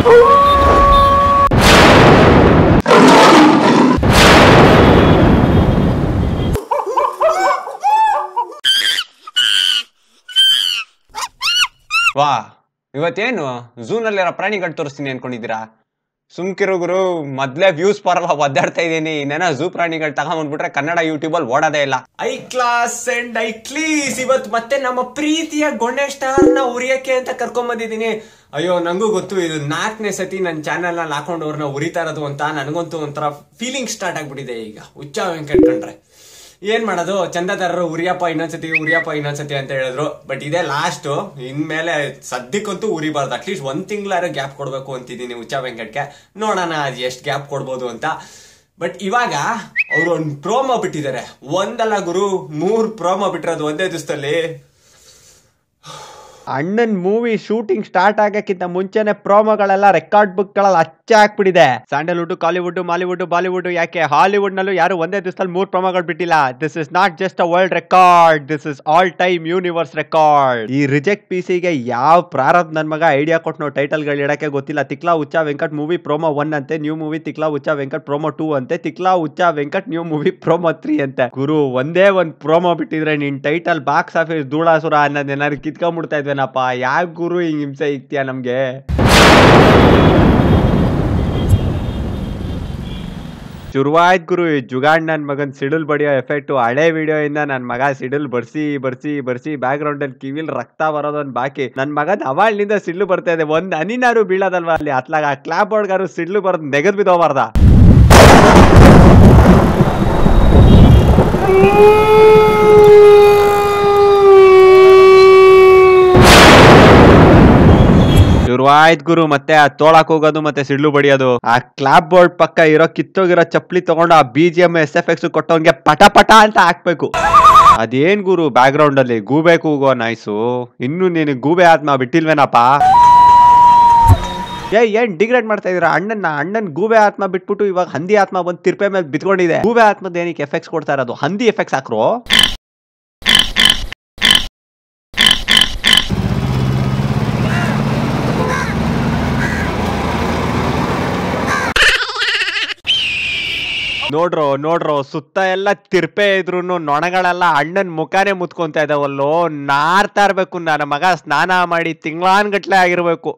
ವಾ ಇವತ್ತೇನು ಝೂನಲ್ಲಿರೋ ಪ್ರಾಣಿಗಳು ತೋರಿಸ್ತೀನಿ ಅನ್ಕೊಂಡಿದ್ದೀರಾ ಸುಮ್ಕಿರು ಗುರು ಮೊದ್ಲೇ ವ್ಯೂಸ್ ಬರಲ್ಲ ಒದ್ದಾಡ್ತಾ ಇದ್ದೀನಿ ಇನ್ನೇನೋ ಝೂ ಪ್ರಾಣಿಗಳು ತಗೊಂಡ್ಬಿಟ್ರೆ ಕನ್ನಡ ಯೂಟ್ಯೂಬಲ್ಲಿ ಓಡೋದೇ ಇಲ್ಲ ಐ ಕ್ಲಾಸ್ ಅಂಡ್ ಐ ಕ್ಲೀಸ್ ಇವತ್ತು ಮತ್ತೆ ನಮ್ಮ ಪ್ರೀತಿಯ ಗೊಂಡೆ ಸ್ಟಾರ್ ನ ಉರಿಯಕ್ಕೆ ಅಂತ ಕರ್ಕೊಂಡ್ ಬಂದಿದ್ದೀನಿ ಅಯ್ಯೋ ನಂಗೂ ಗೊತ್ತು ಇದು ನಾಲ್ಕನೇ ಸತಿ ನನ್ನ ಚಾನೆಲ್ ನಲ್ಲಿ ಹಾಕೊಂಡು ಅವ್ರನ್ನ ಉರಿತಾ ಇರೋದು ಅಂತ ನನಗಂತೂ ಒಂಥರ ಫೀಲಿಂಗ್ ಸ್ಟಾರ್ಟ್ ಆಗ್ಬಿಟ್ಟಿದೆ ಈಗ ಹುಚ್ಚ ವೆಂಕಟ್ ಕಂಡ್ರೆ ಏನ್ ಮಾಡೋದು ಚಂದದಾರರು ಉರಿಯಪ್ಪ ಇನ್ನೊಂದ್ಸತಿ ಉರಿಯಪ್ಪ ಇನ್ನೊಂದ್ಸತಿ ಅಂತ ಹೇಳಿದ್ರು ಬಟ್ ಇದೇ ಲಾಸ್ಟ್ ಇನ್ಮೇಲೆ ಸದ್ಯಕ್ಕಂತೂ ಉರಿಬಾರ್ದು ಅಟ್ಲೀಸ್ಟ್ ಒಂದ್ ತಿಂಗಳಾರ ಗ್ಯಾಪ್ ಕೊಡ್ಬೇಕು ಅಂತಿದ್ದೀನಿ ಹುಚ್ಚ ವೆಂಕಟ್ಗೆ ನೋಡೋಣ ಅದು ಎಷ್ಟು ಗ್ಯಾಪ್ ಕೊಡ್ಬೋದು ಅಂತ ಬಟ್ ಇವಾಗ ಅವರು ಒಂದು ಪ್ರೋಮೋ ಬಿಟ್ಟಿದ್ದಾರೆ ಒಂದಲ್ಲ ಗುರು ಮೂರ್ ಪ್ರೋಮೋ ಬಿಟ್ಟಿರೋದು ಒಂದೇ ದಿವಸದಲ್ಲಿ ಅಣ್ಣನ್ ಮೂವಿ ಶೂಟಿಂಗ್ ಸ್ಟಾರ್ಟ್ ಆಗಕ್ಕಿಂತ ಮುಂಚೆನೆ ಪ್ರೋಮೋಗಳೆಲ್ಲ ರೆಕಾರ್ಡ್ ಬುಕ್ ಗಳಲ್ಲಿ ಅಚ್ಚ ಹಾಕ್ಬಿಟ್ಟಿದೆ ಸ್ಯಾಂಡಲ್ವುಡ್ ಕಾಲಿವುಡ್ ಮಾಲಿವುಡ್ ಬಾಲಿವುಡ್ ಯಾಕೆ ಹಾಲಿವುಡ್ ನಲ್ಲೂ ಯಾರು ಒಂದೇ ದಿವಸದಲ್ಲಿ ಮೂರ್ ಪ್ರೋಮೋಗಳು ಬಿಟ್ಟಿಲ್ಲ this is not just a world record this is all time universe record ಈ ರಿಜೆಕ್ಟ್ ಪಿ ಗೆ ಯಾವ ಪ್ರಾರಬ್ಧ ನನ್ ಮಗ ಐಡಿಯಾ ಕೊಟ್ಟು ನಾವು ಟೈಟಲ್ ಗಳು ಇಡಕ್ಕೆ ಗೊತ್ತಿಲ್ಲ Tikla Huccha Venkat movie promo one ಅಂತೆ new movie Tikla Huccha Venkat promo two ಅಂತೆ Tikla Huccha Venkat new movie promo three ಅಂತೆ ಗುರು ಒಂದೇ ಒಂದ್ ಪ್ರೋಮೋ ಬಿಟ್ಟಿದ್ರೆ ನಿನ್ ಟೈಟಲ್ ಬಾಕ್ಸ್ ಆಫೀಸ್ ಧೂಳಾಸುರ ಅನ್ನೋದೇನಾದ್ರು ಕಿತ್ಕೊಂಡ್ಬಿಡ್ತಾ ಇದ್ವೇನಪ್ಪ ಯಾಕೆ ಗುರು ಹಿಂಗ್ ಹಿಂಸೆ ಇಕ್ತಿಯಾ ನಮ್ಗೆ ಶುರುವಾಯ್ತು ಗುರು ಈ ಜುಗಾಡ್ ನನ್ ಮಗನ್ ಸಿಡಿಲ್ ಬಡಿಯೋ ಎಫೆಕ್ಟ್ ಹಳೆ ವಿಡಿಯೋ ಇಂದ ನನ್ ಮಗ ಸಿಡಿಲ್ ಬರ್ಸಿ ಬರ್ಸಿ ಬರ್ಸಿ ಬ್ಯಾಕ್ ಗ್ರೌಂಡ್ ಅಲ್ಲಿ ಕಿವಿಲ್ ರಕ್ತ ಬರೋದೊಂದ್ ಬಾಕಿ ನನ್ ಮಗನ್ ಅವಾಳ್ನಿಂದ ಸಿಡ್ಲು ಬರ್ತಾ ಇದೆ ಒಂದ್ ಹನಿನಾರು ಬೀಳೋದಲ್ವಾ ಅಲ್ಲಿ ಅತ್ಲಾಗ ಆ ಕ್ಲಾಪ್ ಬೋರ್ಡ್ಗಾರು ಸಿಡ್ಲು ಬರೋದ್ ನೆಗದ್ ಬಿದ್ದೋಬಾರ್ದ ಶುರುವಾಯ್ತು ಗುರು ಮತ್ತೆ ಆ ತೋಳಕ್ ಹೋಗೋದು ಮತ್ತೆ ಸಿಡ್ಲು ಬಡಿಯೋದು ಆ ಕ್ಲಾಪ್ ಬೋರ್ಡ್ ಪಕ್ಕ ಇರೋ ಕಿತ್ತೋಗಿರೋ ಚಪ್ಪಲಿ ತಗೊಂಡು ಆ B G M S F X ಕೊಟ್ಟವನ್ಗೆ ಪಟ ಪಟ ಅಂತ ಹಾಕ್ಬೇಕು ಅದೇನ್ ಗುರು ಬ್ಯಾಕ್ ಗ್ರೌಂಡ್ ಅಲ್ಲಿ ಗೂಬೆ ಕೂಗೋ ನಾಯ್ಸು ಇನ್ನು ನೀನು ಗೂಬೆ ಆತ್ಮ ಬಿಟ್ಟಿಲ್ವೇನಪ್ಪ ಏ ಏನ್ ಡಿಗ್ರೇಡ್ ಮಾಡ್ತಾ ಇದೀರ ಅಣ್ಣನ ಅಣ್ಣನ್ ಗೂಬೆ ಆತ್ಮ ಬಿಟ್ಬಿಟ್ಟು ಇವಾಗ ಹಂದಿ ಆತ್ಮ ಬಂದ್ ತಿರ್ಪೆ ಮೇಲೆ ಬಿತ್ಕೊಂಡಿದೆ ಗೂಬೆ ಆತ್ಮದ ಏನಕ್ಕೆ ಎಫೆಕ್ಟ್ಸ್ ಕೊಡ್ತಾ ಇರೋದು ಹಂದಿ ಎಫೆಕ್ಟ್ಸ್ ಹಾಕ್ರು ನೋಡ್ರೋ ನೋಡ್ರೋ ಸುತ್ತ ಎಲ್ಲ ತಿರ್ಪೆ ಇದ್ರು ನೊಣಗಳೆಲ್ಲ ಅಣ್ಣನ್ ಮುಖಾನೇ ಮುತ್ಕೊಂತ ಇದಾವಲ್ಲೋ ನಾರ್ತಾ ಇರ್ಬೇಕು ನನ್ನ ಮಗ ಸ್ನಾನ ಮಾಡಿ ತಿಂಗ್ಳಾನ್ಗಟ್ಲೆ ಆಗಿರ್ಬೇಕು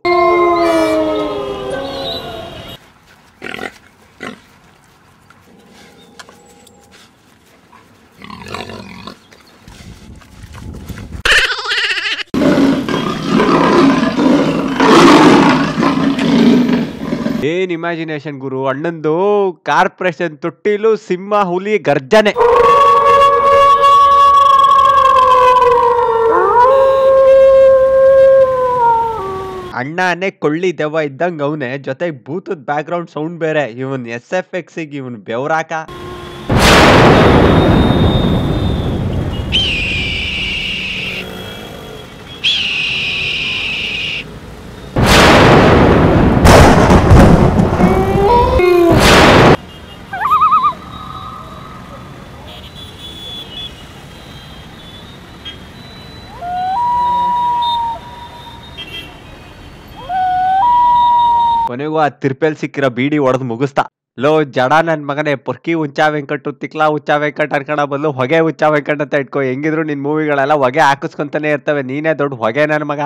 ಏನ್ ಇಮ್ಯಾಜಿನೇಷನ್ ಗುರು ಅಣ್ಣಂದು ಕಾರ್ಪೊರೇಷನ್ ತೊಟ್ಟಿಲು ಸಿಂಹ ಹುಲಿ ಗರ್ಜನೆ ಅಣ್ಣನೇ ಕೊಳ್ಳಿ ದೆವ್ವ ಇದ್ದಂಗ ಅವನೇ ಜೊತೆಗೆ ಭೂತದ ಬ್ಯಾಕ್ ಗ್ರೌಂಡ್ ಸೌಂಡ್ ಬೇರೆ ಇವನ್ ಎಸ್ ಎಫ್ ಎಕ್ಸ್ ಇವನ್ ಬೆವರಾಕ ಕೊನೆಗೂ ಆ ತಿರ್ಪೆಲ್ ಸಿಕ್ಕಿರೋ ಬೀಡಿ ಹೊಡೆದು ಮುಗಿಸ್ತಾ ಲೋ ಜಡ ನನ್ ಮಗನೇ ಪೊರ್ಕಿ ಉಚ್ಚಾ ವೆಂಕಟು ತಿಕ್ಲಾ ಉಚ್ಚಾ ವೆಂಕಟ್ ಅನ್ಕೊಂಡ ಬದಲು ಹೊಗೆ ಉಚ್ಚಾ ವೆಂಕಟ್ ಅಂತ ಇಟ್ಕೋ ಹೆಂಗಿದ್ರು ನಿನ್ ಮೂವಿಗಳೆಲ್ಲ ಹೊಗೆ ಹಾಕಿಸ್ಕೊಂತಾನೆ ಇರ್ತವೆ ನೀನೇ ದೊಡ್ಡ ಹೊಗೆ ನನ್ ಮಗ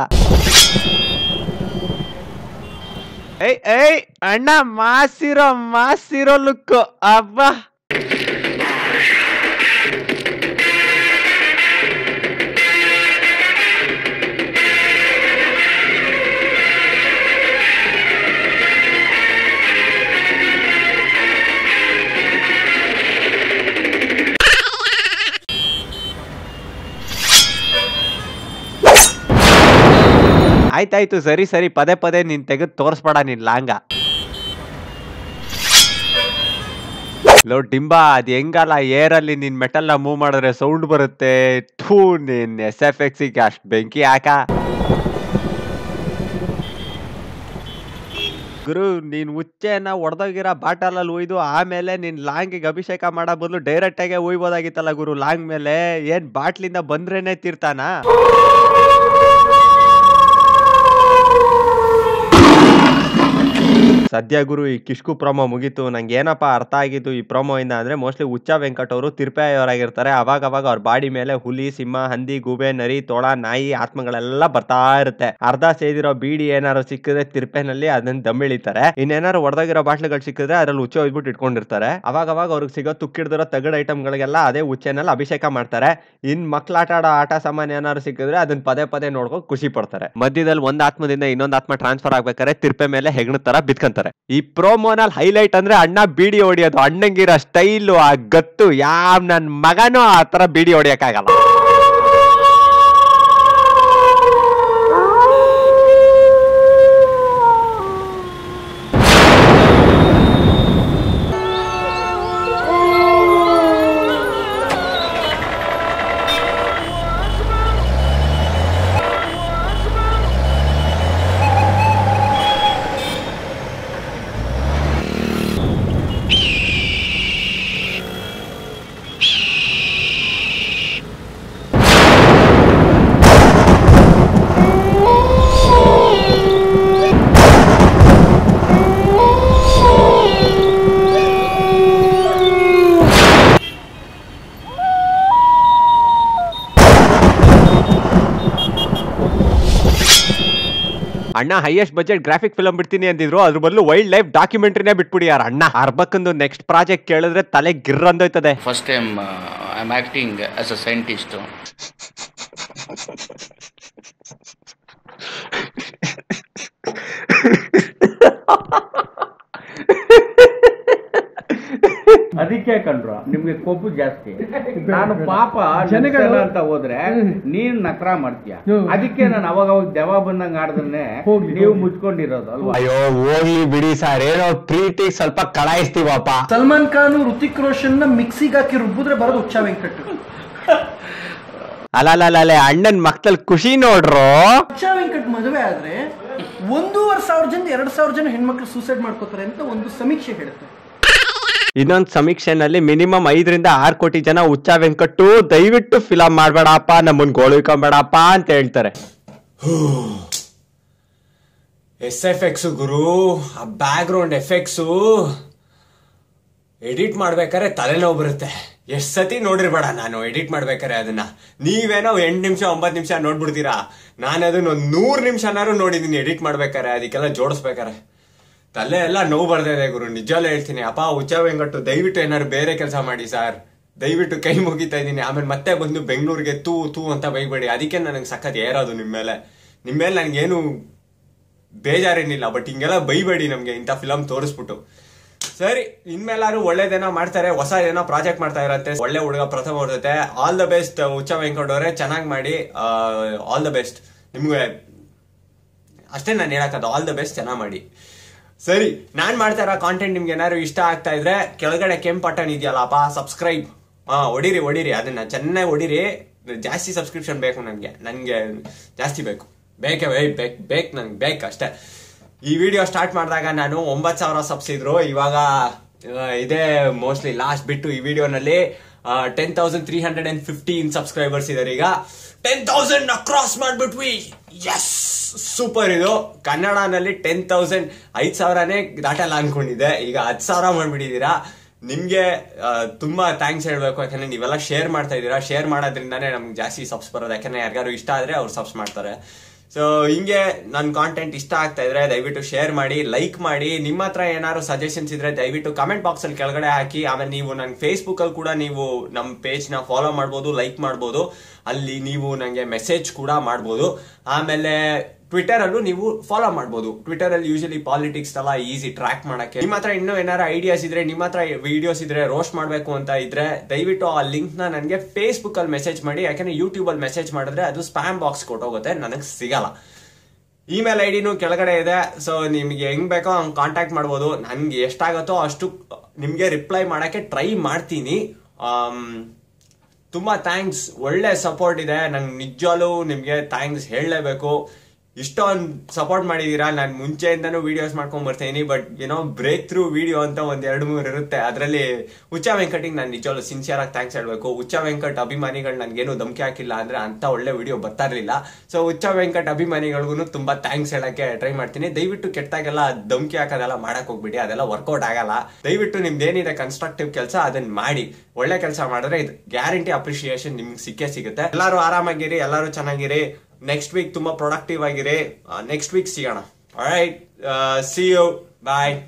ಏಯ್ ಏಯ್ ಅಣ್ಣ ಮಾಸಿರೋ ಮಾಸಿರೋ ಲುಕ್ ಅಬ್ಬಾ ಆಯ್ತಾಯ್ತು ಸರಿ ಸರಿ ಪದೇ ಪದೇ ನೀನ್ ತೆಗೆದು ತೋರಿಸ್ಬೇಡ ನೀನ್ ಲಾಂಗ ಲೋ ಡಿಂಬಾ ಅದ್ ಹೆಂಗಲ್ಲ ಏರಲ್ಲಿ ನಿನ್ ಮೆಟಲ್ ನ ಮೂವ್ ಮಾಡಿದ್ರೆ ಸೌಂಡ್ ಬರುತ್ತೆ ಥೂ ನಿನ್ ಎಸ್ ಎಫ್ ಎಕ್ಸ್ ಅಷ್ಟ್ ಬೆಂಕಿ ಹಾಕ ಗುರು ನೀನ್ ಉಚ್ಚೆನ ಒಡೆದೋಗಿರೋ ಬಾಟಲ್ ಅಲ್ಲಿ ಉಯ್ದು ಆಮೇಲೆ ನೀನ್ ಲಾಂಗಿಗೆ ಅಭಿಷೇಕ ಮಾಡೋ ಬದಲು ಡೈರೆಕ್ಟ್ ಆಗಿ ಉಯ್ಬೋದಾಗಿತ್ತಲ್ಲ ಗುರು ಲಾಂಗ್ ಮೇಲೆ ಏನ್ ಬಾಟ್ಲಿಂದ ಬಂದ್ರೇನೆ ತೀರ್ತಾನ ಸದ್ಯ ಗುರು ಈ ಕಿಷ್ಕು ಪ್ರೋಮೋ ಮುಗೀತು ನಂಗೆ ಏನಪ್ಪ ಅರ್ಥ ಆಗಿದ್ದು ಈ ಪ್ರೋಮೋ ಇಂದ ಅಂದ್ರೆ ಮೋಸ್ಟ್ಲಿ ಹುಚ್ಚ ವೆಂಕಟ್ ಅವರು ತಿರ್ಪೆಯವರಾಗಿರ್ತಾರೆ ಅವಾಗ ಅವಾಗ ಅವ್ರ ಬಾಡಿ ಮೇಲೆ ಹುಲಿ ಸಿಂಹ ಹಂದಿ ಗೂಬೆ ನರಿ ತೋಳ ನಾಯಿ ಆತ್ಮಗಳೆಲ್ಲ ಬರ್ತಾ ಇರುತ್ತೆ ಅರ್ಧ ಸೇದಿರೋ ಬೀಡಿ ಏನಾರು ಸಿಕ್ಕಿದ್ರೆ ತಿರ್ಪೆನಲ್ಲಿ ಅದನ್ನ ದಮ್ಮಿಳಿತಾರೆ ಇನ್ನೇನಾರು ಹೊಡೆದಾಗಿರೋ ಬಾಟ್ಲುಗಳು ಸಿಕ್ಕಿದ್ರೆ ಅದ್ರಲ್ಲಿ ಹುಚ್ಚ ಹೋಗ್ಬಿಟ್ಟು ಇಟ್ಕೊಂಡಿರ್ತಾರೆ ಅವಾಗ ಅವಾಗ ಅವ್ರಿಗೆ ಸಿಗೋ ತುಕ್ಕಿಡ್ದಿರೋ ತಗಡ್ ಐಟಮ್ಗಳಿಗೆಲ್ಲ ಅದೇ ಹುಚ್ಚೆನಲ್ಲಿ ಅಭಿಷೇಕ ಮಾಡ್ತಾರೆ ಇನ್ ಮಕ್ಳು ಆಟ ಆಡೋ ಆಟ ಸಾಮಾನ್ಯ ಏನಾದ್ರು ಸಿಕ್ಕಿದ್ರೆ ಅದನ್ನ ಪದೇ ಪದೇ ನೋಡ್ಕೊಂಡು ಖುಷಿ ಪಡ್ತಾರೆ ಮಧ್ಯದಲ್ಲಿ ಒಂದ್ ಆತ್ಮದಿಂದ ಇನ್ನೊಂದ್ ಆತ್ಮ ಟ್ರಾನ್ಸ್ಫರ್ ಆಗ್ಬೇಕಾದ್ರೆ ತಿರ್ಪೆ ಮೇಲೆ ಹೆಗ್ಣ ತರ ಬಿತ್ಕಂತಾರೆ ಈ ಪ್ರೋಮೋನಲ್ಲಿ ಹೈಲೈಟ್ ಅಂದ್ರೆ ಅಣ್ಣ ಬೀಡಿ ಹೊಡಿಯೋದು ಅಣ್ಣಂಗಿರೋ ಸ್ಟೈಲು ಆ ಗತ್ತು ಯಾವ್ ನನ್ ಮಗನೂ ಆ ತರ ಬೀಡಿ ಹೊಡಿಯಕ್ಕಾಗಲ್ಲ ಅಣ್ಣ ಹೈಯೆಸ್ಟ್ ಬಜೆಟ್ ಗ್ರಾಫಿಕ್ ಫಿಲಂ ಬಿಡ್ತೀನಿ ಅಂತಿದ್ರು ಅದ್ರ ಬದಲು ವೈಲ್ಡ್ ಲೈಫ್ ಡಾಕ್ಯುಮೆಂಟ್ರಿನೇ ಬಿಟ್ಬಿಡಿ ಯಾರ ಅಣ್ಣ ಅರ್ಬಕ್ಕಂದು ನೆಕ್ಸ್ಟ್ ಪ್ರಾಜೆಕ್ಟ್ ಕೇಳಿದ್ರೆ ತಲೆ Gir ಅಂದೋಯ್ತದೆ First time uh, I'm acting as a scientist. ಅದಕ್ಕೆ ಕಂಡ್ರು ನಿಮ್ಗೆ ಕೊಬ್ಬು ಜಾಸ್ತಿ ನಾನು ಪಾಪ ಜನಗಳ ಅಂತ ಹೋದ್ರೆ ನೀನ್ ನಕ್ರ ಮಾಡ್ತೀಯ ಅದಕ್ಕೆ ನಾನು ಅವಾಗ ಅವಾಗ ದೆವ ಬಂದಂಗ ಆಡ್ದನ್ನೇ ನೀವು ಮುಚ್ಕೊಂಡಿರೋದು ಅಲ್ವಾ ಅಯ್ಯೋ ಹೋಗ್ಲಿ ಬಿಡಿ ಸರ್ ಏನೋ ಪ್ರೀತಿ ಸ್ವಲ್ಪ ಕಳಾಯಿಸ್ತೀವಪ್ಪ ಸಲ್ಮಾನ್ ಖಾನ್ ಋತಿಕ್ ರೋಷನ್ ನ ಮಿಕ್ಸಿಗೆ ಹಾಕಿ ರುಬ್ಬಿದ್ರೆ ಬರೋದು ಹುಚ್ಚ ವೆಂಕಟ್ ಅಲ್ಲ ಅಣ್ಣನ್ ಮಕ್ಳಲ್ಲಿ ಖುಷಿ ನೋಡ್ರು ಹುಚ್ಚ ವೆಂಕಟ್ ಮದುವೆ ಆದ್ರೆ ಒಂದೂವರೆ ಸಾವಿರ ಜನ ಎರಡ್ ಸಾವಿರ ಜನ ಹೆಣ್ಮಕ್ಳು ಸೂಸೈಡ್ ಮಾಡ್ಕೋತಾರೆ ಅಂತ ಒಂದು ಸಮೀಕ್ಷೆ ಹೇಳುತ್ತೆ ಇನ್ನೊಂದ್ ಸಮೀಕ್ಷೆನಲ್ಲಿ ಮಿನಿಮಮ್ ಐದರಿಂದ ಆರ್ ಕೋಟಿ ಜನ ಹುಚ್ಚ ವೆಂಕಟ್ಟು ದಯವಿಟ್ಟು ಫಿಲಂ ಮಾಡ್ಬೇಡಪ್ಪ ನಮ್ಮನ್ ಗೋಳಿಕೊಂಬೇಡಪ್ಪ ಅಂತ ಹೇಳ್ತಾರೆ ಎಸ್ ಎಫೆಕ್ಟ್ಸು ಗುರು ಆ ಬ್ಯಾಕ್ ಗ್ರೌಂಡ್ ಎಫೆಕ್ಟ್ಸು ಎಡಿಟ್ ಮಾಡ್ಬೇಕಾದ್ರೆ ತಲೆನೋವು ಬರುತ್ತೆ ಎಷ್ಟ್ ಸತಿ ನೋಡಿರ್ಬೇಡ ನಾನು ಎಡಿಟ್ ಮಾಡ್ಬೇಕಾರೆ ಅದನ್ನ ನೀವೇನೋ ಎಂಟು ನಿಮಿಷ ಒಂಬತ್ತು ನಿಮಿಷ ನೋಡ್ಬಿಡ್ತೀರಾ ನಾನು ಅದನ್ನ ಒಂದ್ ನೂರ್ ನಿಮಿಷನಾರು ನೋಡಿದೀನಿ ಎಡಿಟ್ ಮಾಡ್ಬೇಕಾರೆ ಅದಕ್ಕೆಲ್ಲ ಜೋಡಿಸ್ಬೇಕಾರೆ ತಲೆ ಎಲ್ಲ ನೋವು ಬರ್ದಿದೆ ಗುರು ನಿಜವಲ್ಲ ಹೇಳ್ತೀನಿ ಅಪ್ಪ ಹುಚ್ಚ ವೆಂಕಟ್ಟು ದಯವಿಟ್ಟು ಏನಾದ್ರು ಬೇರೆ ಕೆಲಸ ಮಾಡಿ ಸರ್ ದಯವಿಟ್ಟು ಕೈ ಮುಗಿತಾ ಇದ್ದೀನಿ ಆಮೇಲೆ ಮತ್ತೆ ಬಂದು ಬೆಂಗಳೂರಿಗೆ ತೂ ತೂ ಅಂತ ಬೈಬೇಡಿ ಅದಕ್ಕೆ ನನಗೆ ಸಖತ್ ಏರೋದು ನಿಮ್ಮ ಮೇಲೆ ನಿಮ್ಮ ಮೇಲೆ ನನಗೇನು ಬೇಜಾರೇನಿಲ್ಲ ಬಟ್ ಹಿಂಗೆಲ್ಲ ಬೈಬೇಡಿ ನಮ್ಗೆ ಇಂಥ ಫಿಲಮ್ ತೋರಿಸ್ಬಿಟ್ಟು ಸರಿ ಇನ್ಮೇಲಾರು ಒಳ್ಳೇದೇನೋ ಮಾಡ್ತಾರೆ ಹೊಸ ಏನೋ ಪ್ರಾಜೆಕ್ಟ್ ಮಾಡ್ತಾ ಇರತ್ತೆ ಒಳ್ಳೆ ಹುಡುಗ ಪ್ರಥಮ ಹೊರದತ್ತೆ ಆಲ್ ದ ಬೆಸ್ಟ್ ಹುಚ್ಚ ವೆಂಕಟವ್ರೆ ಚೆನ್ನಾಗಿ ಮಾಡಿ ಆಲ್ ದ ಬೆಸ್ಟ್ ನಿಮ್ಗೆ ಅಷ್ಟೇ ನಾನು ಹೇಳಕ್ಕದು ಆಲ್ ದ ಬೆಸ್ಟ್ ಚೆನ್ನಾಗಿ ಮಾಡಿ ಸರಿ ನಾನ್ ಮಾಡ್ತಾ ಇರೋ ಕಾಂಟೆಂಟ್ ನಿಮ್ಗೆ ಏನಾದ್ರು ಇಷ್ಟ ಆಗ್ತಾ ಇದ್ರೆ ಕೆಳಗಡೆ ಕೆಂಪ್ ಬಟನ್ ಇದೆಯಲ್ಲಪ್ಪ ಸಬ್ಸ್ಕ್ರೈಬ್ ಹಾ ಹೊಡಿರಿ ಹೊಡಿರಿ ಅದನ್ನ ಚೆನ್ನಾಗಿ ಹೊಡಿರಿ ಜಾಸ್ತಿ ಸಬ್ಸ್ಕ್ರಿಪ್ಷನ್ ಬೇಕು ನನಗೆ ನನಗೆ ಜಾಸ್ತಿ ಬೇಕು ಬೇಕೇ ಬೇಕು ಬೇಕು ಬೇಕು ನನ್ಗೆ ಬೇಕು ಅಷ್ಟೇ ಈ ವಿಡಿಯೋ ಸ್ಟಾರ್ಟ್ ಮಾಡಿದಾಗ ನಾನು ಒಂಬತ್ತು ಸಾವಿರ ಸಬ್ಸ್ ಇದ್ರು ಇವಾಗ ಆ, ಇದೇ ಮೋಸ್ಟ್ಲಿ ಲಾಸ್ಟ್ ಬಿಟ್ಟು ಈ ವಿಡಿಯೋನಲ್ಲಿ ten thousand three hundred and fifteen subscribers ಇದಾರೆ ಈಗ ಟೆನ್ ತೌಸಂಡ್ ಕ್ರಾಸ್ ಮಾಡ್ಬಿಟ್ವಿ ಎಸ್ ಸೂಪರ್ ಇದು ಕನ್ನಡನಲ್ಲಿ ಟೆನ್ ತೌಸಂಡ್ ಐದ್ ಸಾವಿರನೇ ದಾಟಲ್ಲ ಅನ್ಕೊಂಡಿದ್ದೆ ಈಗ ಹತ್ತು ಸಾವಿರ ಮಾಡ್ಬಿಟ್ಟಿದ್ದೀರಾ ನಿಮ್ಗೆ ಆ, ತುಂಬಾ ಥ್ಯಾಂಕ್ಸ್ ಹೇಳ್ಬೇಕು ಯಾಕಂದ್ರೆ ನೀವೆಲ್ಲ ಶೇರ್ ಮಾಡ್ತಾ ಇದ್ದೀರಾ ಶೇರ್ ಮಾಡೋದ್ರಿಂದಾನೇ ನಮ್ಗೆ ಜಾಸ್ತಿ ಸಬ್ಸ್ ಬರೋದು ಯಾಕಂದ್ರೆ ಯಾರಿಗಾರು ಇಷ್ಟ ಆದ್ರೆ ಅವ್ರು ಸಬ್ಸ್ ಮಾಡ್ತಾರೆ ಸೊ ಹಿಂಗೆ ನನ್ನ ಕಾಂಟೆಂಟ್ ಇಷ್ಟ ಆಗ್ತಾ ಇದ್ರೆ ದಯವಿಟ್ಟು ಶೇರ್ ಮಾಡಿ ಲೈಕ್ ಮಾಡಿ ನಿಮ್ಮ ಹತ್ರ ಏನಾದ್ರು ಸಜೆಷನ್ಸ್ ಇದ್ರೆ ದಯವಿಟ್ಟು ಕಮೆಂಟ್ ಬಾಕ್ಸ್ ಅಲ್ಲಿ ಕೆಳಗಡೆ ಹಾಕಿ ಆಮೇಲೆ ನೀವು ನನ್ನ ಫೇಸ್ಬುಕ್ ಅಲ್ಲಿ ಕೂಡ ನೀವು ನಮ್ಮ ಪೇಜ್ ನ ಫಾಲೋ ಮಾಡ್ಬೋದು ಲೈಕ್ ಮಾಡ್ಬೋದು ಅಲ್ಲಿ ನೀವು ನಂಗೆ ಮೆಸೇಜ್ ಕೂಡ ಮಾಡ್ಬೋದು ಆಮೇಲೆ ಟ್ವಿಟರ್ ಅಲ್ಲೂ ನೀವು ಫಾಲೋ ಮಾಡ್ಬೋದು ಟ್ವಿಟರ್ ಅಲ್ಲಿ ಯೂಶಲಿ ಪಾಲಿಟಿಕ್ಸ್ ಎಲ್ಲ ಈಸಿ ಟ್ರ್ಯಾಕ್ ಮಾಡಕ್ಕೆ ನಿಮ್ಮ ಹತ್ರ ಇನ್ನೂ ಏನಾರು ಐಡಿಯಾಸ್ ಇದ್ರೆ ನಿಮ್ಮ ಹತ್ರ ವಿಡಿಯೋಸ್ ಇದ್ರೆ ರೋಸ್ಟ್ ಮಾಡಬೇಕು ಅಂತ ಇದ್ರೆ ದಯವಿಟ್ಟು ಆ ಲಿಂಕ್ ನ ನನಗೆ ಫೇಸ್ಬುಕ್ ಅಲ್ಲಿ ಮೆಸೇಜ್ ಮಾಡಿ ಯಾಕಂದ್ರೆ ಯೂಟ್ಯೂಬ್ ಅಲ್ಲಿ ಮೆಸೇಜ್ ಮಾಡಿದ್ರೆ ಅದು ಸ್ಪ್ಯಾಮ್ ಬಾಕ್ಸ್ ಕೊಟ್ಟೋಗುತ್ತೆ ನನಗೆ ಸಿಗಲ್ಲ ಇಮೇಲ್ ಐ ಡಿನೂ ಕೆಳಗಡೆ ಇದೆ ಸೊ ನಿಮಗೆ ಹೆಂಗ್ ಬೇಕೋ ಹಂಗ್ ಕಾಂಟ್ಯಾಕ್ಟ್ ಮಾಡ್ಬೋದು ನನ್ಗೆ ಎಷ್ಟಾಗತ್ತೋ ಅಷ್ಟು ನಿಮ್ಗೆ ರಿಪ್ಲೈ ಮಾಡಕ್ಕೆ ಟ್ರೈ ಮಾಡ್ತೀನಿ ಆಮ್, ತುಂಬಾ ಥ್ಯಾಂಕ್ಸ್ ಒಳ್ಳೆ ಸಪೋರ್ಟ್ ಇದೆ ನಂಗೆ ನಿಜವಾಗ್ಲೂ ನಿಮ್ಗೆ ಥ್ಯಾಂಕ್ಸ್ ಹೇಳಲೇಬೇಕು ಇಷ್ಟೊಂದು ಸಪೋರ್ಟ್ ಮಾಡಿದೀರಾ ನಾನು ಮುಂಚೆಯಿಂದನೂ ವಿಡಿಯೋಸ್ ಮಾಡ್ಕೊಂಡ್ ಬರ್ತೀನಿ ಬಟ್ ಏನೋ ಬ್ರೇಕ್ ಥ್ರೂ ವಿಡಿಯೋ ಅಂತ ಒಂದ್ ಎರಡು ಮೂರು ಇರುತ್ತೆ ಅದರಲ್ಲಿ ಹುಚ್ಚ ವೆಂಕಟಿಗೆ ನಾನು ನಿಜವಾಗ್ಲೂ ಸಿನ್ಸಿಯರ್ ಆಗಿ ಥ್ಯಾಂಕ್ಸ್ ಹೇಳ್ಬೇಕು ಹುಚ್ಚ ವೆಂಕಟ್ ಅಭಿಮಾನಿಗಳು ನನ್ಗೇನು ಧಮಕಿ ಹಾಕಿಲ್ಲ ಅಂದ್ರೆ ಅಂತ ಒಳ್ಳೆ ವಿಡಿಯೋ ಬರ್ತಾ ಇರ್ಲಿಲ್ಲ ಸೊ ಹುಚ್ಚ ವೆಂಕಟ್ ಅಭಿಮಾನಿಗಳಿಗೂ ತುಂಬಾ ಥ್ಯಾಂಕ್ಸ್ ಹೇಳಕ್ಕೆ ಟ್ರೈ ಮಾಡ್ತೀನಿ ದಯವಿಟ್ಟು ಕೆಟ್ಟಾಗೆಲ್ಲ ಧಮಕಿ ಹಾಕೋದೆಲ್ಲ ಮಾಡಕ್ ಹೋಗ್ಬಿಡಿ ಅದೆಲ್ಲ ವರ್ಕೌಟ್ ಆಗಲ್ಲ ದಯವಿಟ್ಟು ನಿಮ್ದು ಏನಿದೆ ಕನ್ಸ್ಟ್ರಕ್ಟಿವ್ ಕೆಲಸ ಅದನ್ನ ಮಾಡಿ ಒಳ್ಳೆ ಕೆಲಸ ಮಾಡಿದ್ರೆ ಇದು ಗ್ಯಾರಂಟಿ ಅಪ್ರಿಶಿಯೇಷನ್ ನಿಮ್ಗೆ ಸಿಕ್ಕೇ ಸಿಗುತ್ತೆ ಎಲ್ಲರೂ ಆರಾಮಾಗಿರಿ ಎಲ್ಲರೂ ಚೆನ್ನಾಗಿರಿ ನೆಕ್ಸ್ಟ್ ವೀಕ್ ತುಂಬಾ ಪ್ರೊಡಕ್ಟಿವ್ ಆಗಿರಿ ನೆಕ್ಸ್ಟ್ ವೀಕ್ ಸಿಗೋಣ ರೈಟ್ ಸಿ ಯು ಬಾಯ್